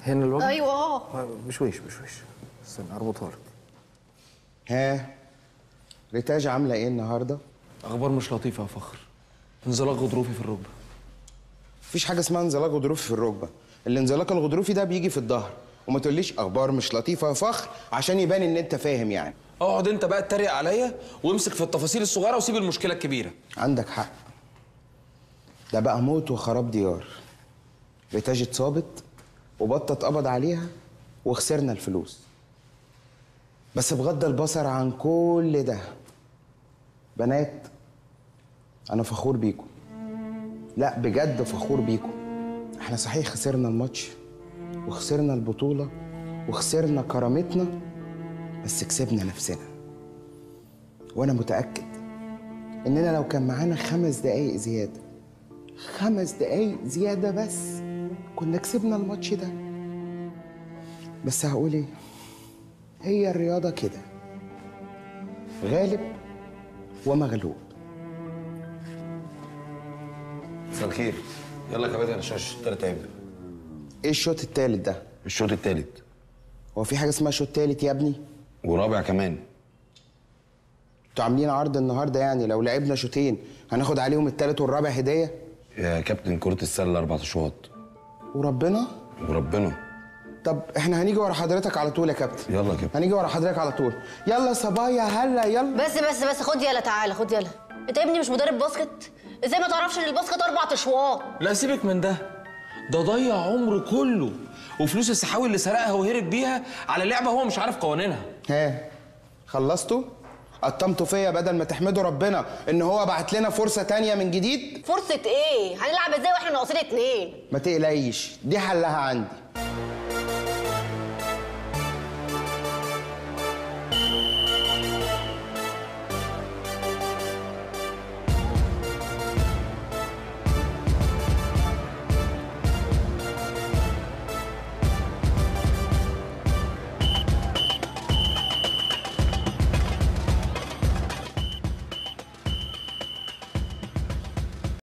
هنا الوجه ايوه اه آه، بشويش بشويش استنى اربطها لك ها ريتاج عامله ايه النهارده اخبار مش لطيفه يا فخر انزلاق غضروفي في الركبه مفيش حاجه اسمها انزلاق غضروفي في الركبه الانزلاق الغضروفي ده بيجي في الظهر وما تقوليش اخبار مش لطيفه يا فخر عشان يبان ان انت فاهم يعني اقعد انت بقى اتريق عليا وامسك في التفاصيل الصغيره وسيب المشكله الكبيره عندك حق ده بقى موت وخراب ديار ريتاج اتصابت وبطة اتقبض عليها وخسرنا الفلوس بس بغض البصر عن كل ده بنات انا فخور بيكم لا بجد فخور بيكم احنا صحيح خسرنا الماتش وخسرنا البطولة وخسرنا كرامتنا بس كسبنا نفسنا وانا متأكد اننا لو كان معانا خمس دقايق زيادة خمس دقايق زيادة بس كنا كسبنا الماتش ده بس هقول ايه هي الرياضة كده غالب ومغلوب مساء الخير يلا يا كباتن عشان الشوط التالت هيبدا ايه الشوط التالت ده الشوط التالت هو في حاجة اسمها شوط تالت يا ابني ورابع كمان انتوا عاملين عرض النهارده يعني لو لعبنا شوطين هناخد عليهم التالت والرابع هدية يا كابتن كرة السلة أربع أشواط وربنا وربنا طب احنا هنيجي ورا حضرتك على طول يا كابتن يلا يا كابتن هنيجي ورا حضرتك على طول يلا صبايا هلا يلا بس بس بس خد يلا تعالى خد يلا انت يا ابني مش مدرب باسكت ازاي ما تعرفش ان الباسكت اربع اشواط لا سيبك من ده ده ضيع عمره كله وفلوس السحاوي اللي سرقها وهرب بيها على لعبه هو مش عارف قوانينها ها خلصتوا قطمتوا فيا بدل ما تحمدوا ربنا ان هو بعت لنا فرصه تانية من جديد فرصة ايه؟ هنلعب ازاي واحنا ناقصين اتنين؟ ما تقلقيش دي حلها عندي